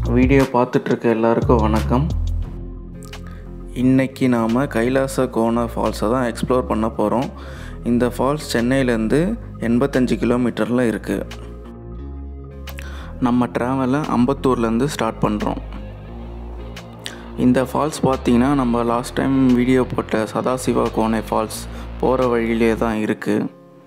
video பார்த்துட்ருக்க எல்லாருக்கும் வணக்கம் இன்றைக்கி நாம் கைலாச கோண ஃபால்ஸை தான் எக்ஸ்ப்ளோர் பண்ண போகிறோம் இந்த ஃபால்ஸ் சென்னையிலேருந்து எண்பத்தஞ்சு கிலோமீட்டரில் இருக்குது நம்ம ட்ராவலை அம்பத்தூர்லேருந்து ஸ்டார்ட் பண்ணுறோம் இந்த ஃபால்ஸ் பார்த்தீங்கன்னா நம்ம லாஸ்ட் டைம் வீடியோ போட்ட சதாசிவா கோணை ஃபால்ஸ் போகிற வழியிலே தான் இருக்குது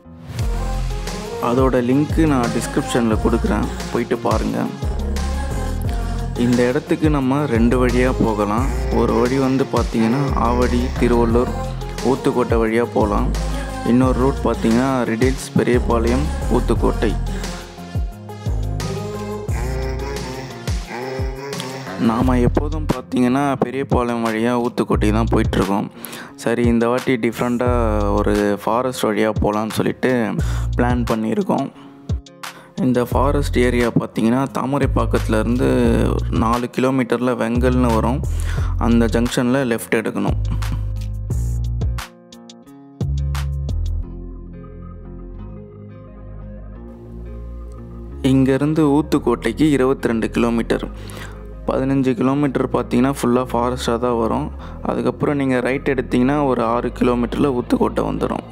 அதோட லிங்க்கு நான் டிஸ்கிரிப்ஷனில் கொடுக்குறேன் போயிட்டு பாருங்கள் இந்த இடத்துக்கு நம்ம ரெண்டு வழியாக போகலாம் ஒரு வழி வந்து பார்த்திங்கன்னா ஆவடி திருவள்ளூர் ஊத்துக்கோட்டை வழியாக போகலாம் இன்னொரு ரூட் பார்த்திங்கன்னா ரிடில்ஸ் பெரியபாளையம் ஊத்துக்கோட்டை நாம் எப்போதும் பார்த்திங்கன்னா பெரியபாளையம் வழியாக ஊத்துக்கோட்டை தான் போயிட்டுருக்கோம் சரி இந்த வாட்டி டிஃப்ரெண்ட்டாக ஒரு ஃபாரஸ்ட் வழியாக போகலான்னு சொல்லிட்டு பிளான் பண்ணியிருக்கோம் இந்த ஃபாரஸ்ட் ஏரியா பார்த்தீங்கன்னா தாமரைப்பாக்கத்துலேருந்து நாலு கிலோமீட்டரில் வெங்கல்னு வரும் அந்த ஜங்ஷனில் லெஃப்ட் எடுக்கணும் இங்கேருந்து ஊத்துக்கோட்டைக்கு இருபத்தி ரெண்டு கிலோமீட்டர் பதினஞ்சு கிலோமீட்டர் பார்த்தீங்கன்னா ஃபுல்லாக ஃபாரஸ்ட்டாக தான் வரும் அதுக்கப்புறம் நீங்கள் ரைட் எடுத்திங்கன்னா ஒரு ஆறு கிலோமீட்டரில் ஊத்துக்கோட்டை வந்துடும்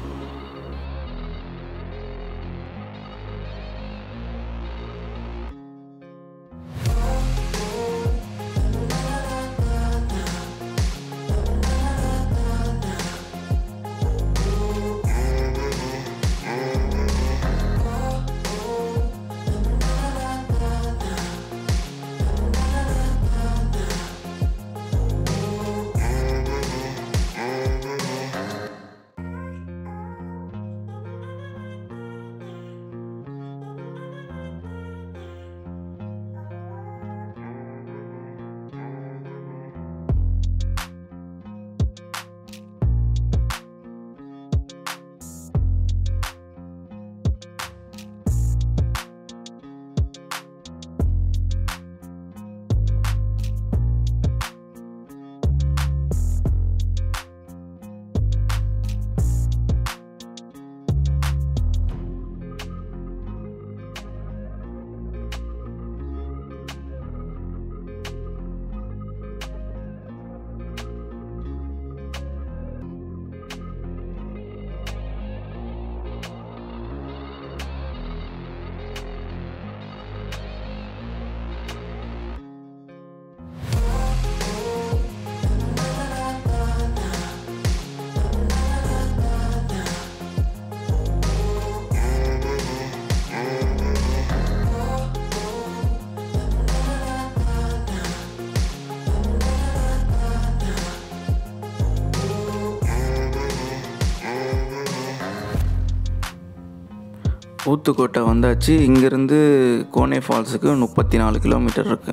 ஊத்துக்கோட்டை வந்தாச்சு இங்கேருந்து கோனே ஃபால்ஸுக்கு முப்பத்தி நாலு கிலோமீட்டர் இருக்குது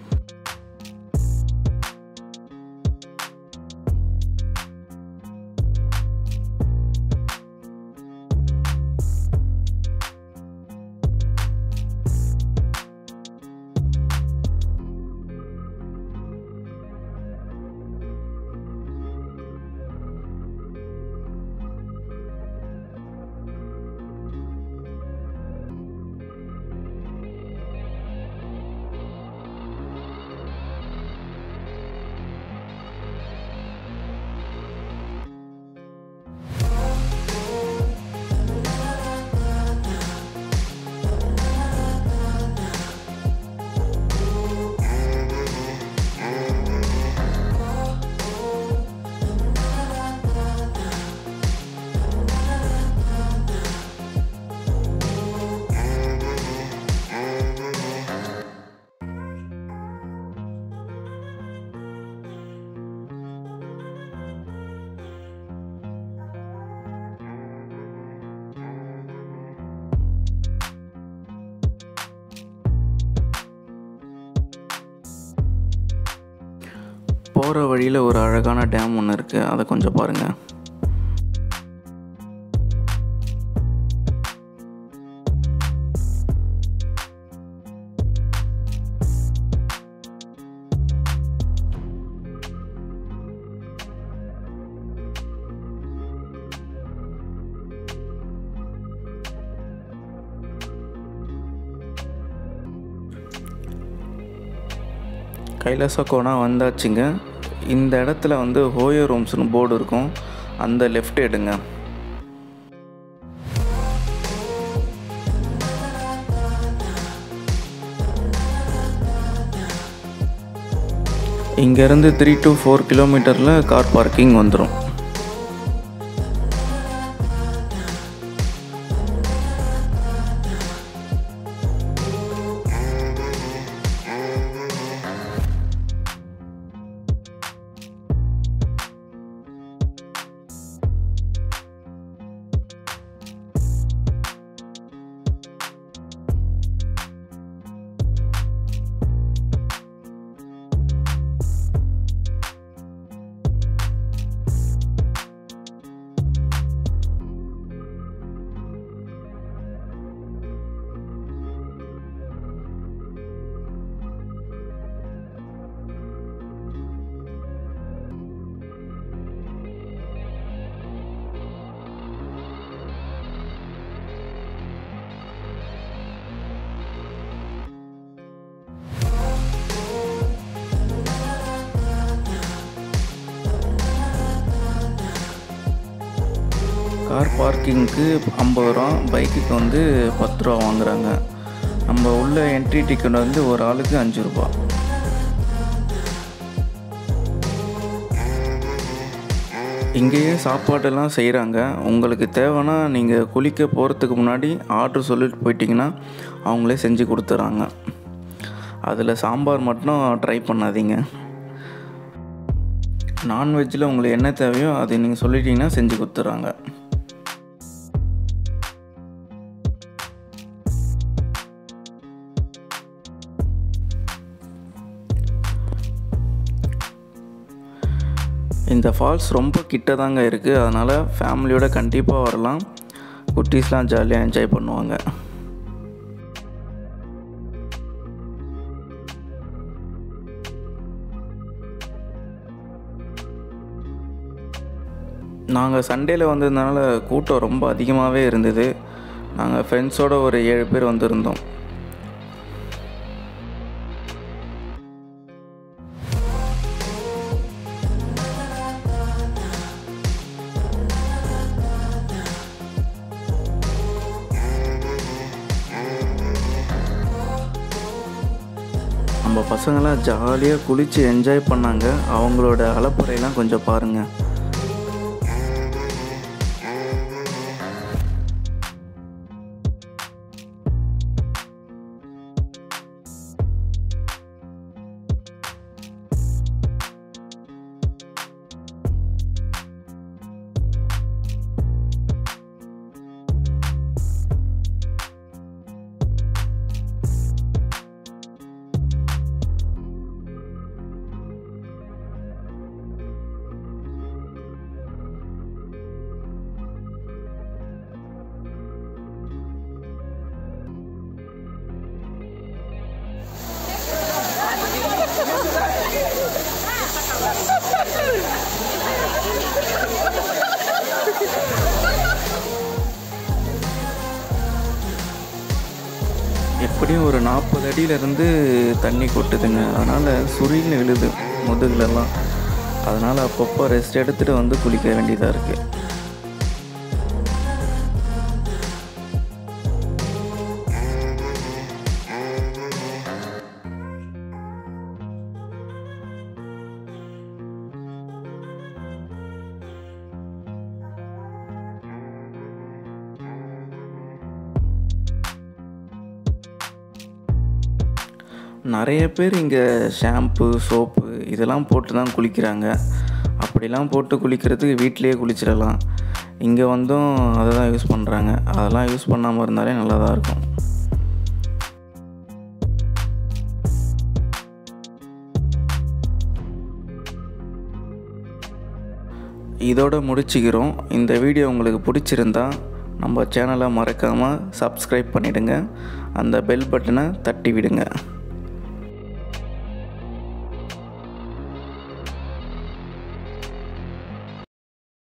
போகிற வழியில் ஒரு அழகான டேம் ஒன்று இருக்குது அதை கொஞ்சம் பாருங்கள் கைலாச கோனா வந்தாச்சுங்க இந்த இடத்துல வந்து ஹோயோ ரூம்ஸ்னு போர்டு இருக்கும் அந்த லெஃப்ட் எடுங்க இங்கேருந்து த்ரீ டு ஃபோர் கிலோமீட்டரில் கார் பார்க்கிங் வந்துடும் கார் பார்க்கிங்க்கு ஐம்பது ரூபா பைக்குக்கு வந்து பத்து ரூபா வாங்குறாங்க நம்ம உள்ள என்ட்ரி டிக்கெட் வந்து ஒரு ஆளுக்கு அஞ்சு ரூபா இங்கேயே சாப்பாடெல்லாம் செய்கிறாங்க உங்களுக்கு தேவைன்னா நீங்கள் குளிக்க போகிறதுக்கு முன்னாடி ஆர்டர் சொல்லிட்டு போயிட்டீங்கன்னா அவங்களே செஞ்சு கொடுத்துட்றாங்க அதில் சாம்பார் மட்டும் ட்ரை பண்ணாதீங்க நான்வெஜ்ஜில் உங்களுக்கு என்ன தேவையோ அதை நீங்கள் சொல்லிட்டீங்கன்னா செஞ்சு கொடுத்துட்றாங்க இந்த ஃபால்ஸ் ரொம்ப கிட்ட தாங்க இருக்குது அதனால் ஃபேமிலியோட கண்டிப்பாக வரலாம் குட்டீஸ்லாம் ஜாலியாக என்ஜாய் பண்ணுவாங்க நாங்கள் சண்டேயில் வந்ததுனால கூட்டம் ரொம்ப அதிகமாகவே இருந்தது நாங்கள் ஃப்ரெண்ட்ஸோட ஒரு ஏழு பேர் வந்திருந்தோம் நம்ம பசங்களாம் ஜாலியாக குளித்து என்ஜாய் பண்ணாங்க அவங்களோட அலப்பறையெல்லாம் கொஞ்சம் பாருங்கள் எப்படியும் ஒரு நாற்பது அடியிலேருந்து தண்ணி கொட்டுதுங்க அதனால் சுரின்னு விழுது முதுகுலெல்லாம் அதனால் அப்பப்போ ரெஸ்ட் எடுத்துகிட்டு வந்து குளிக்க வேண்டியதாக இருக்குது நிறைய பேர் இங்கே ஷாம்பு சோப்பு இதெல்லாம் போட்டு தான் குளிக்கிறாங்க அப்படிலாம் போட்டு குளிக்கிறதுக்கு வீட்டிலேயே குளிச்சிடலாம் இங்கே வந்தும் அதை தான் யூஸ் பண்ணுறாங்க அதெல்லாம் யூஸ் பண்ணாமல் இருந்தாலே நல்லா தான் இருக்கும் இதோட முடிச்சுக்கிறோம் இந்த வீடியோ உங்களுக்கு பிடிச்சிருந்தா நம்ம சேனலை மறக்காமல் சப்ஸ்கிரைப் பண்ணிவிடுங்க அந்த பெல் பட்டனை தட்டி விடுங்க